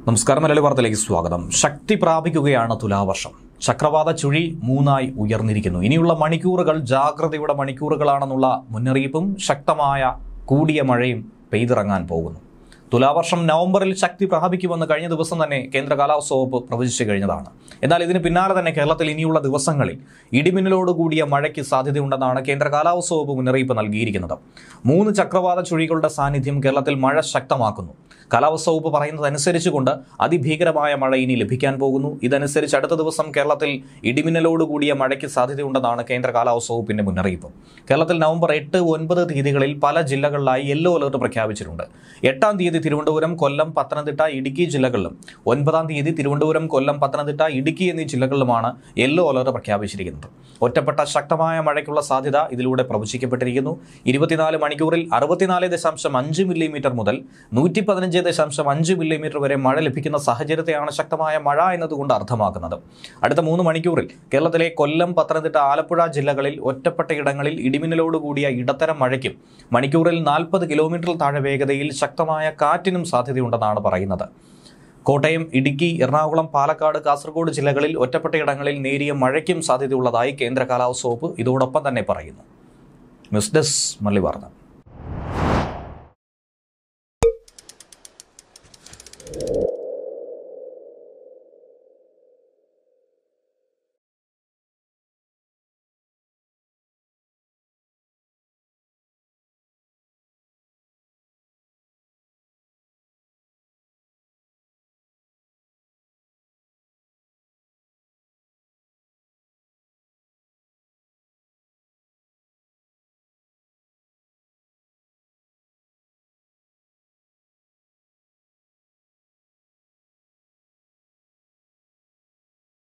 നമസ്കാരം മലയാളി വാർത്തയിലേക്ക് സ്വാഗതം ശക്തി പ്രാപിക്കുകയാണ് തുലാവർഷം ചക്രവാത ചുഴി മൂന്നായി ഉയർന്നിരിക്കുന്നു ഇനിയുള്ള മണിക്കൂറുകൾ ജാഗ്രതയുടെ മണിക്കൂറുകളാണെന്നുള്ള മുന്നറിയിപ്പും ശക്തമായ കൂടിയ മഴയും പെയ്തിറങ്ങാൻ പോകുന്നു തുലാവർഷം നവംബറിൽ ശക്തി പ്രാപിക്കുമെന്ന് കഴിഞ്ഞ ദിവസം തന്നെ കേന്ദ്ര കാലാവസ്ഥ വകുപ്പ് പ്രവചിച്ചു കഴിഞ്ഞതാണ് എന്നാൽ ഇതിന് പിന്നാലെ തന്നെ കേരളത്തിൽ ഇനിയുള്ള ദിവസങ്ങളിൽ ഇടിമിന്നലോട് കൂടിയ മഴയ്ക്ക് സാധ്യതയുണ്ടെന്നാണ് കേന്ദ്ര കാലാവസ്ഥ വകുപ്പ് മുന്നറിയിപ്പ് നൽകിയിരിക്കുന്നത് മൂന്ന് ചക്രവാത ചുഴികളുടെ സാന്നിധ്യം കേരളത്തിൽ മഴ ശക്തമാക്കുന്നു കാലാവസ്ഥ വകുപ്പ് പറയുന്നതനുസരിച്ചുകൊണ്ട് അതിഭീകരമായ മഴ ഇനി ലഭിക്കാൻ പോകുന്നു ഇതനുസരിച്ച് അടുത്ത ദിവസം കേരളത്തിൽ ഇടിമിന്നലോട് കൂടിയ മഴയ്ക്ക് സാധ്യതയുണ്ടെന്നാണ് കേന്ദ്ര കാലാവസ്ഥ വകുപ്പിന്റെ മുന്നറിയിപ്പ് കേരളത്തിൽ നവംബർ എട്ട് ഒൻപത് തീയതികളിൽ പല ജില്ലകളിലായി യെല്ലോ അലർട്ട് പ്രഖ്യാപിച്ചിട്ടുണ്ട് എട്ടാം തീയതി തിരുവനന്തപുരം കൊല്ലം പത്തനംതിട്ട ഇടുക്കി ജില്ലകളിലും ഒൻപതാം തീയതി തിരുവനന്തപുരം കൊല്ലം പത്തനംതിട്ട ഇടുക്കി എന്നീ ജില്ലകളിലുമാണ് യെല്ലോ അലർട്ട് പ്രഖ്യാപിച്ചിരിക്കുന്നത് ഒറ്റപ്പെട്ട ശക്തമായ മഴയ്ക്കുള്ള സാധ്യത ഇതിലൂടെ പ്രവചിക്കപ്പെട്ടിരിക്കുന്നു ഇരുപത്തിനാല് മണിക്കൂറിൽ അറുപത്തിനാല് ദശാംശം അഞ്ച് മില്ലിമീറ്റർ മുതൽ നൂറ്റി പതിനഞ്ച് ദശാംശം അഞ്ച് മില്ലിമീറ്റർ വരെ മഴ ലഭിക്കുന്ന സാഹചര്യത്തെയാണ് ശക്തമായ മഴ എന്നതുകൊണ്ട് അർത്ഥമാക്കുന്നത് അടുത്ത മൂന്ന് മണിക്കൂറിൽ കേരളത്തിലെ കൊല്ലം പത്തനംതിട്ട ആലപ്പുഴ ജില്ലകളിൽ ഒറ്റപ്പെട്ട ഇടങ്ങളിൽ ഇടിമിന്നലോടുകൂടിയ ഇടത്തരം മഴയ്ക്കും മണിക്കൂറിൽ നാൽപ്പത് കിലോമീറ്റർ താഴെ വേഗതയിൽ ശക്തമായ കാറ്റിനും സാധ്യതയുണ്ടെന്നാണ് പറയുന്നത് കോട്ടയം ഇടുക്കി എറണാകുളം പാലക്കാട് കാസർഗോഡ് ജില്ലകളിൽ ഒറ്റപ്പെട്ട ഇടങ്ങളിൽ നേരിയ മഴയ്ക്കും സാധ്യതയുള്ളതായി കേന്ദ്ര കാലാവസ്ഥ വകുപ്പ് ഇതോടൊപ്പം തന്നെ പറയുന്നു ന്യൂസ് ഡെസ്ക് മല്ലി വാർത്ത